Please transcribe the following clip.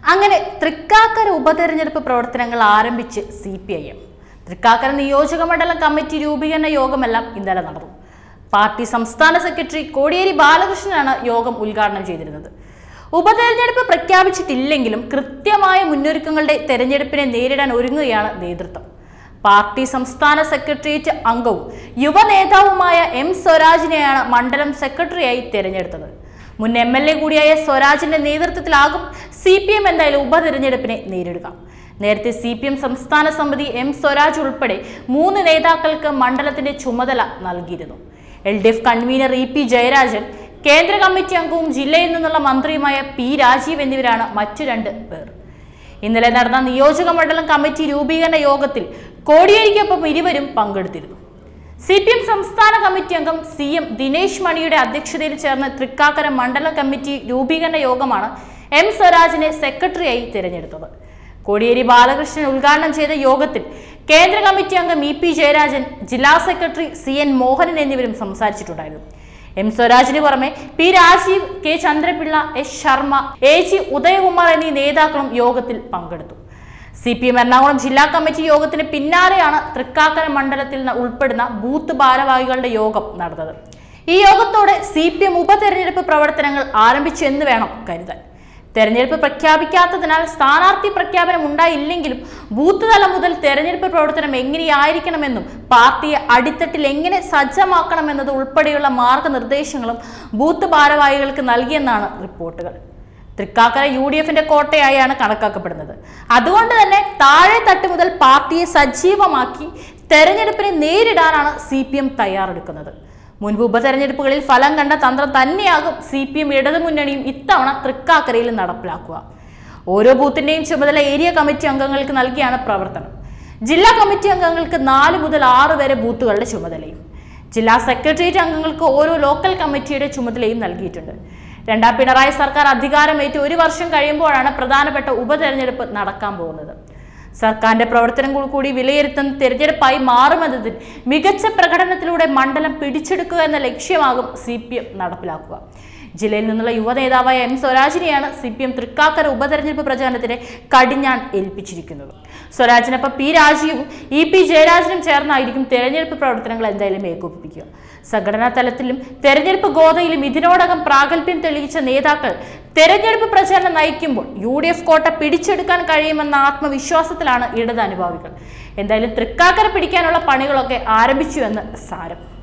അങ്ങനെ തൃക്കാക്കര ഉപതെരഞ്ഞെടുപ്പ് പ്രവർത്തനങ്ങൾ ആരംഭിച്ച് C P I M Thrikkakara നിയോജക മണ്ഡലം കമ്മിറ്റി രൂപീകരണ യോഗമെല്ലാം ഇന്നലെ നടന്നു പാർട്ടി സംസ്ഥാന സെക്രട്ടറി കോടിയേരി ബാലകൃഷ്ണനാണ് യോഗം ഉദ്ഘാടനം ചെയ്തിരുന്നത് ഉപതെരഞ്ഞെടുപ്പ് പ്രഖ്യാപിച്ചിട്ടില്ലെങ്കിലും കൃത്യമായ മുന്നൊരുക്കങ്ങളുടെ തെരഞ്ഞെടുപ്പിനെ നേരിടാൻ ഒരുങ്ങുകയാണ് നേതൃത്വം പാർട്ടി സംസ്ഥാന സെക്രട്ടേറിയറ്റ് അംഗവും യുവ നേതാവുമായ എം സ്വരാജിനെയാണ് മണ്ഡലം സെക്രട്ടറിയായി തെരഞ്ഞെടുത്തത് മുൻ എം എൽ എ കൂടിയായ സ്വരാജിന്റെ നേതൃത്വത്തിലാകും സി പി എം എന്തായാലും ഉപതെരഞ്ഞെടുപ്പിനെ നേരിടുക നേരത്തെ സി പി എം സംസ്ഥാന സമിതി എം സ്വരാജ് ഉൾപ്പെടെ മൂന്ന് നേതാക്കൾക്ക് മണ്ഡലത്തിന്റെ ചുമതല നൽകിയിരുന്നു L D F convener E P Jayarajan കേന്ദ്ര കമ്മിറ്റി അംഗവും ജില്ലയിൽ നിന്നുള്ള മന്ത്രിയുമായ പി രാജീവ് എന്നിവരാണ് മറ്റു രണ്ട് പേർ ഇന്നലെ നടന്ന നിയോജക മണ്ഡലം കമ്മിറ്റി രൂപീകരണ യോഗത്തിൽ കോടിയേരിക്കൊപ്പം ഇരുവരും പങ്കെടുത്തിരുന്നു സി പി എം സംസ്ഥാന കമ്മിറ്റി അംഗം സി എം ദിനേശ് മണിയുടെ അധ്യക്ഷതയിൽ ചേർന്ന തൃക്കാക്കര മണ്ഡലം കമ്മിറ്റി രൂപീകരണ യോഗമാണ് എം സ്വരാജിനെ സെക്രട്ടറിയായി തിരഞ്ഞെടുത്തത് കോടിയേരി ബാലകൃഷ്ണൻ ഉദ്ഘാടനം ചെയ്ത യോഗത്തിൽ കേന്ദ്ര കമ്മിറ്റി അംഗം ഇ പി ജയരാജൻ ജില്ലാ സെക്രട്ടറി സി എൻ മോഹനൻ എന്നിവരും സംസാരിച്ചിട്ടുണ്ടായിരുന്നു എം സ്വരാജിന് പുറമെ P Rajeev K Chandrapillai S Sharma A G Udayakumar എന്നീ നേതാക്കളും യോഗത്തിൽ പങ്കെടുത്തു സി പി എം എറണാകുളം ജില്ലാ കമ്മിറ്റി യോഗത്തിന് പിന്നാലെയാണ് തൃക്കാക്കര മണ്ഡലത്തിൽ നിന്ന് ഉൾപ്പെടുന്ന ബൂത്ത് ഭാരവാഹികളുടെ യോഗം നടന്നത് ഈ യോഗത്തോടെ സി പി എം ഉപതെരഞ്ഞെടുപ്പ് പ്രവർത്തനങ്ങൾ ആരംഭിച്ചു എന്ന് വേണം കരുതാൻ തെരഞ്ഞെടുപ്പ് പ്രഖ്യാപിക്കാത്തതിനാൽ സ്ഥാനാർത്ഥി പ്രഖ്യാപനം ഉണ്ടായില്ലെങ്കിലും ബൂത്ത് തലം മുതൽ തെരഞ്ഞെടുപ്പ് പ്രവർത്തനം എങ്ങനെയായിരിക്കണമെന്നും പാർട്ടിയെ അടിത്തട്ടിൽ എങ്ങനെ സജ്ജമാക്കണമെന്നത് ഉൾപ്പെടെയുള്ള മാർഗനിർദ്ദേശങ്ങളും ബൂത്ത് ഭാരവാഹികൾക്ക് നൽകിയെന്നാണ് റിപ്പോർട്ടുകൾ തൃക്കാക്കര യു ഡി എഫിന്റെ കോട്ടയായാണ് കണക്കാക്കപ്പെടുന്നത് അതുകൊണ്ട് തന്നെ താഴെ തട്ട് മുതൽ പാർട്ടിയെ സജീവമാക്കി തെരഞ്ഞെടുപ്പിനെ നേരിടാനാണ് സി പി എം തയ്യാറെടുക്കുന്നത് മുൻപ് ഉപതെരഞ്ഞെടുപ്പുകളിൽ ഫലം കണ്ട തന്ത്രം തന്നെയാകും സി പി എം ഇടതുമുന്നണിയും ഇത്തവണ തൃക്കാക്കരയിൽ നടപ്പിലാക്കുക ഓരോ ബൂത്തിന്റെയും ചുമതല ഏരിയ കമ്മിറ്റി അംഗങ്ങൾക്ക് നൽകിയാണ് പ്രവർത്തനം ജില്ലാ കമ്മിറ്റി അംഗങ്ങൾക്ക് നാല് മുതൽ ആറ് വരെ ബൂത്തുകളുടെ ചുമതലയും ജില്ലാ സെക്രട്ടേറിയറ്റ് അംഗങ്ങൾക്ക് ഓരോ ലോക്കൽ കമ്മിറ്റിയുടെ ചുമതലയും നൽകിയിട്ടുണ്ട് രണ്ടാം പിണറായി സർക്കാർ അധികാരമേറ്റ് ഒരു വർഷം കഴിയുമ്പോഴാണ് പ്രധാനപ്പെട്ട ഉപതെരഞ്ഞെടുപ്പ് നടക്കാൻ പോകുന്നത് സർക്കാരിന്റെ പ്രവർത്തനങ്ങൾ കൂടി വിലയിരുത്തുന്ന തെരഞ്ഞെടുപ്പായി മാറുമെന്നതിൽ മികച്ച പ്രകടനത്തിലൂടെ മണ്ഡലം പിടിച്ചെടുക്കുക എന്ന ലക്ഷ്യമാകും സി പി എം നടപ്പിലാക്കുക ജില്ലയിൽ നിന്നുള്ള യുവ നേതാവായ എം സ്വരാജിനെയാണ് സി പി എം തൃക്കാക്കര ഉപതെരഞ്ഞെടുപ്പ് പ്രചാരണത്തിന് കടിഞ്ഞാൺ ഏൽപ്പിച്ചിരിക്കുന്നത് സ്വരാജിനൊപ്പം പി രാജീവും ഇ പി ജയരാജനും ചേർന്നായിരിക്കും തെരഞ്ഞെടുപ്പ് പ്രവർത്തനങ്ങൾ എന്തായാലും ഏകോപിപ്പിക്കുക സംഘടനാ തലത്തിലും തെരഞ്ഞെടുപ്പ് ഗോതയിലും ഇതിനോടകം പ്രാഗൽഭ്യം തെളിയിച്ച നേതാക്കൾ തെരഞ്ഞെടുപ്പ് പ്രചാരണം നയിക്കുമ്പോൾ യു ഡി എഫ് കോട്ട പിടിച്ചെടുക്കാൻ കഴിയുമെന്ന ആത്മവിശ്വാസത്തിലാണ് ഇടത് അനുഭാവികൾ എന്തായാലും തൃക്കാക്കര പിടിക്കാനുള്ള പണികളൊക്കെ ആരംഭിച്ചു എന്ന് സാരം